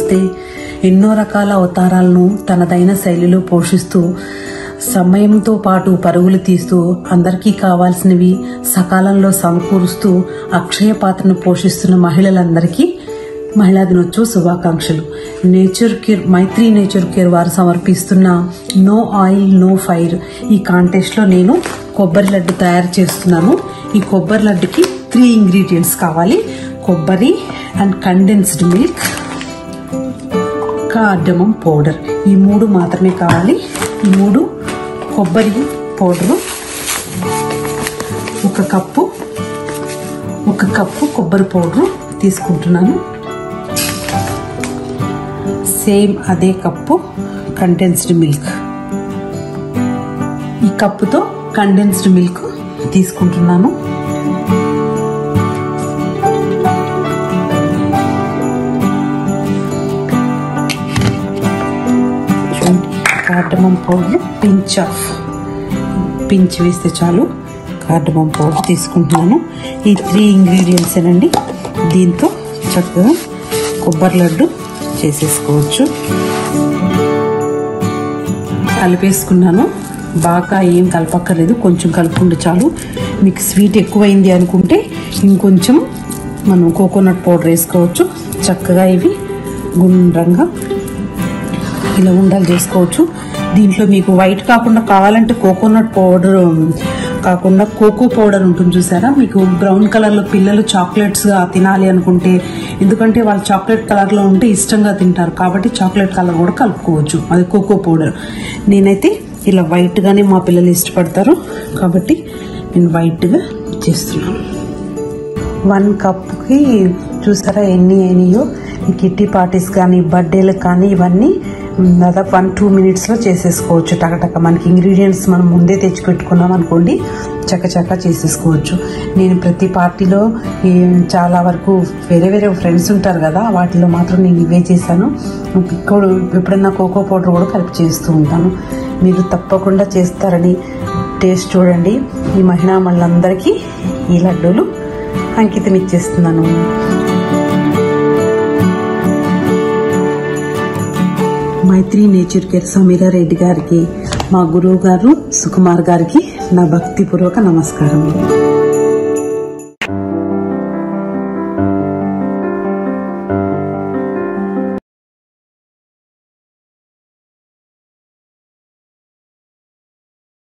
నమస్తే ఎన్నో రకాల అవతారాలను తనదైన శైలిలో పోషిస్తూ సమయంతో పాటు పరుగులు తీస్తూ అందరికీ కావాల్సినవి సకాలంలో సమకూరుస్తూ అక్షయ పాత్రను పోషిస్తున్న మహిళలందరికీ మహిళా దినోత్సవ శుభాకాంక్షలు nature care Maitri nature care వారు సమర్పిస్తున్న నో ఆయిల్ నో ఫైర్ ఈ కాంటెస్ట్లో నేను కొబ్బరి లడ్డు తయారు చేస్తున్నాను ఈ కొబ్బరి లడ్డుకి త్రీ ఇంగ్రీడియంట్స్ కావాలి కొబ్బరి and condensed milk cardamom powder ఈ మూడు మాత్రమే కావాలి ఈ మూడు కొబ్బరి పౌడరు ఒక కప్పు ఒక కప్పు కొబ్బరి పౌడరు తీసుకుంటున్నాను సేమ్ అదే కప్పు కండెన్స్డ్ మిల్క్ ఈ కప్పుతో కండెన్స్డ్ మిల్క్ తీసుకుంటున్నాను చూడండి cardamom powder pinch of pinch వేస్తే చాలు కార్డమం పౌడర్ తీసుకుంటున్నాను ఈ త్రీ ఇంగ్రీడియంట్స్ అండి దీంతో చక్కగా కొబ్బరి లడ్డు చేసేసుకోవచ్చు కలిపేసుకున్నాను బాగా ఏం కలపక్కర్లేదు కొంచెం కలుపుకుంటే చాలు మీకు స్వీట్ ఎక్కువైంది అనుకుంటే ఇంకొంచెం మనం కోకోనట్ పౌడర్ వేసుకోవచ్చు చక్కగా ఇవి గుండ్రంగా ఇలా ఉండలు చేసుకోవచ్చు దీంట్లో మీకు వైట్ కాకుండా కావాలంటే కోకోనట్ పౌడర్ కాకుండా కోకో పౌడర్ ఉంటుంది చూసారా మీకు బ్రౌన్ కలర్లో పిల్లలు చాక్లెట్స్గా తినాలి అనుకుంటే ఎందుకంటే వాళ్ళు చాక్లెట్ కలర్లో ఉంటే ఇష్టంగా తింటారు కాబట్టి చాక్లెట్ కలర్ కూడా కలుపుకోవచ్చు అది కోకో పౌడర్ నేనైతే ఇలా వైట్గానే మా పిల్లలు ఇష్టపడతారు కాబట్టి నేను వైట్గా చేస్తున్నాను వన్ కప్కి చూసారా ఎన్ని అయినాయో ఈ కిట్టి పార్టీస్ కానీ బర్త్డేలకు కానీ ఇవన్నీ దాదాపు వన్ టూ మినిట్స్లో చేసేసుకోవచ్చు టకటక మనకి ఇంగ్రీడియంట్స్ మనం ముందే తెచ్చి పెట్టుకున్నాం అనుకోండి చకచక చేసేసుకోవచ్చు నేను ప్రతి పార్టీలో ఈ చాలా వరకు వేరే వేరే ఫ్రెండ్స్ ఉంటారు కదా వాటిలో మాత్రం నేను ఇవే చేశాను ఇప్పుడు ఎప్పుడన్నా కోకో పౌడర్ కూడా కలిపి చేస్తూ ఉంటాను మీరు తప్పకుండా చేస్తారని టేస్ట్ చూడండి ఈ మహిళా మళ్ళందరికీ ఈ లడ్డూలు అంకితం ఇచ్చేస్తున్నాను మైత్రి నేచర్ కేర్ సమీరా రెడ్డి గారికి మా గురువు గారు సుకుమార్ గారికి నా భక్తిపూర్వక నమస్కారములు